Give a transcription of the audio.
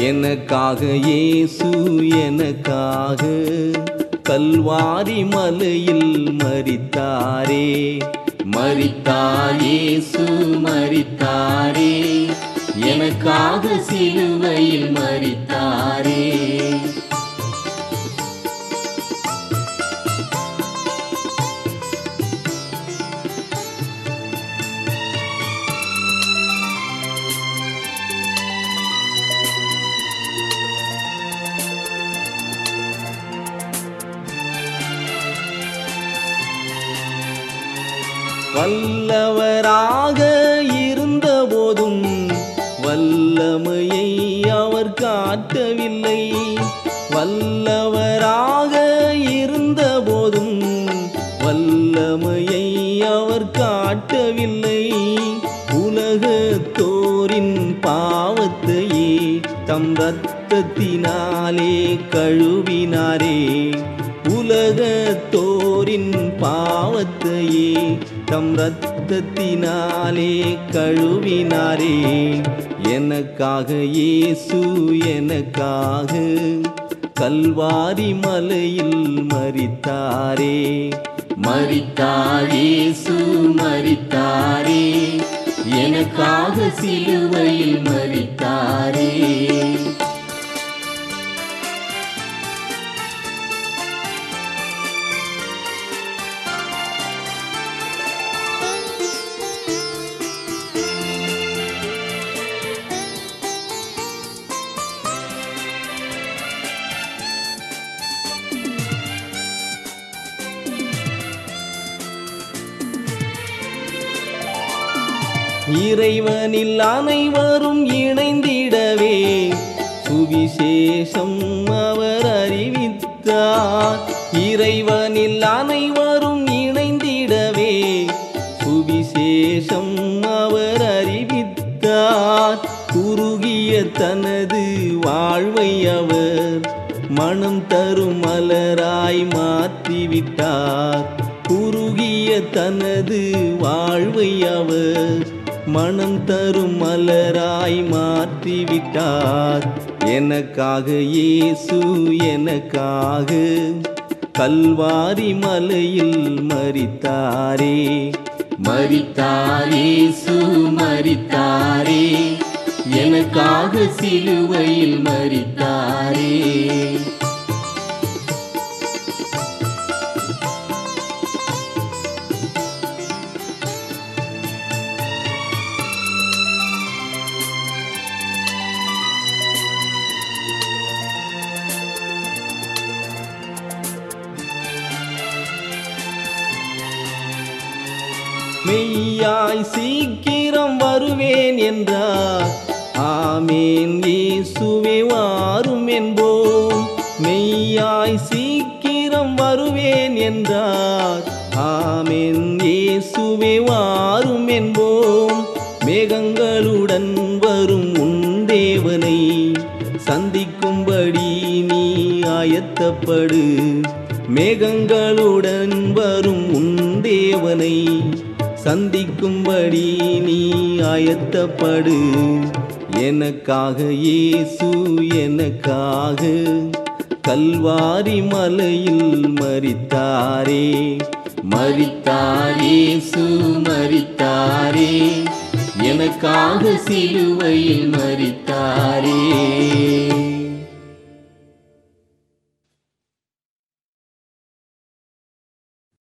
எனக்காக இயேசு எனக்காக கல்வாரி மலையில் மரித்தாரே மரித்தார் இயேசு மரித்தாரே எனக்காக சிலுவையில் மரித்தாரே வல்லவராக இருந்த போதும் வல்லமையை அவர் காட்டவில்லை வல்லவராக இருந்த போதும் வல்லமையை அவர் காட்டவில்லை உலகத்தோரின் பாவத்தையே தம் இரத்தத்தினாலே கழுவினாரே உலகத்தோரின் பாவத்தையே தம் இரத்தத்தினாலே கழுவினாரே எனக்காக இயேசு எனக்காக கல்வாரி மலையில் மரித்தாரே மரித்தார் இயேசு மரித்தாரே எனக்காக சிலுவையில் மரித்தாரே இறைவனில் அனைவரும் இணைந்திடவே சுவிசேஷம் அவர் அறிவித்தார் இறைவனில் அனைவரும் இணைந்திடவே சுவிசேஷம் அவர் அறிவித்தார் குறுகிய தனது வாழ்வை அவர் மனம் தரும் மலராய் மாற்றிவிட்டார் குறுகிய தனது வாழ்வை அவர் மனம் தரும் மலராய் மாற்றிவிட்டார் எனக்காக இயேசு எனக்காக கல்வாரி மலையில் மரித்தாரே மரித்தார் இயேசு மரித்தாரே எனக்காக சிலுவையில் மரித்தாரே மெய்யாய் சீக்கிரம் வருவேன் என்றார் ஆமேன் இயேசுவே வாரும் என்போம் மெய்யாய் சீக்கிரம் வருவேன் என்றார் ஆமேன் இயேசுவே வாரும் என்போம் மேகங்களுடன் வரும் உன் தேவனை சந்திக்கும்படி நீ ஆயத்தப்படு மேகங்களுடன் வரும் உன் தேவனை சந்திக்கும்படி நீ ஆயத்தப்படு எனக்காக இயேசு எனக்காக கல்வாரி மலையில் மரித்தாரே மரித்தார் இயேசு மரித்தாரே எனக்காக சிலுவையில் மரித்தாரே